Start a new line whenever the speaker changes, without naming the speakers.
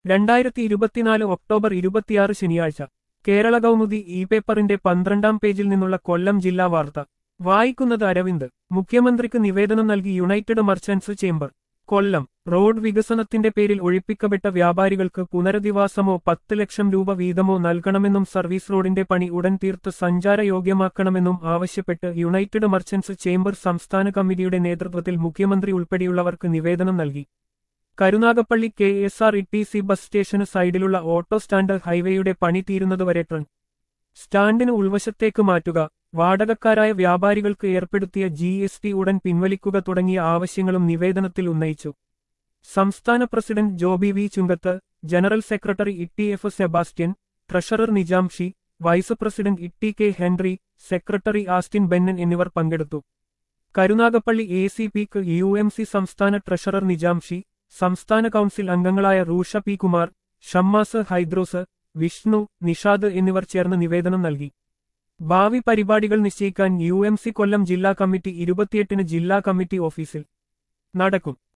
രണ്ടായിരത്തി ഇരുപത്തിനാല് ഒക്ടോബർ ഇരുപത്തിയാറ് ശനിയാഴ്ച കേരള കൗമുദി ഇ പേപ്പറിന്റെ പന്ത്രണ്ടാം പേജിൽ നിന്നുള്ള കൊല്ലം ജില്ലാ വാർത്ത വായിക്കുന്നത് അരവിന്ദ് മുഖ്യമന്ത്രിക്ക് നിവേദനം നൽകി united merchants chamber Kollam road വികസനത്തിന്റെ പേരിൽ ഒഴിപ്പിക്കപ്പെട്ട വ്യാപാരികൾക്ക് പുനരധിവാസമോ പത്ത് ലക്ഷം രൂപ വീതമോ നൽകണമെന്നും സർവീസ് റോഡിന്റെ പണി ഉടൻ തീർത്ത് സഞ്ചാരയോഗ്യമാക്കണമെന്നും ആവശ്യപ്പെട്ട് യുണൈറ്റഡ് മർച്ചന്റ്സ് ചേംബർ സംസ്ഥാന കമ്മിറ്റിയുടെ നേതൃത്വത്തിൽ മുഖ്യമന്ത്രി ഉൾപ്പെടെയുള്ളവർക്ക് നിവേദനം നൽകി Karunagappally K S R T C bus ബസ് സ്റ്റേഷന് സൈഡിലുള്ള ഓട്ടോ സ്റ്റാൻഡ് ഹൈവേയുടെ പണി തീരുന്നതുവരെ ട്രൺ സ്റ്റാൻഡിന് ഉൾവശത്തേക്ക് മാറ്റുക വാടകക്കാരായ വ്യാപാരികൾക്ക് ഏർപ്പെടുത്തിയ ജി എസ് ടി ഉടൻ പിൻവലിക്കുക തുടങ്ങിയ ആവശ്യങ്ങളും നിവേദനത്തിൽ ഉന്നയിച്ചു സംസ്ഥാന president Joby V Chungath general secretary E F Sebastian treasurer Nijamshi vice president E K Henry secretary Austin Bennan എന്നിവർ പങ്കെടുത്തു കരുനാഗപ്പള്ളി എ സി പിക്ക് യു എം സി സംസ്ഥാന ട്രഷറർ നിജാംഷി സംസ്ഥാന കൗൺസിൽ അംഗങ്ങളായ റൂഷ പി കുമാർ ഷമ്മാസ് ഹൈദ്രോസ് വിഷ്ണു നിഷാദ് എന്നിവർ ചേർന്ന് നിവേദനം നൽകി ഭാവി പരിപാടികൾ നിശ്ചയിക്കാൻ യു എം സി കൊല്ലം ജില്ലാ കമ്മിറ്റി ഇരുപത്തിയെട്ടിന് ജില്ലാ കമ്മിറ്റി ഓഫീസിൽ നടക്കും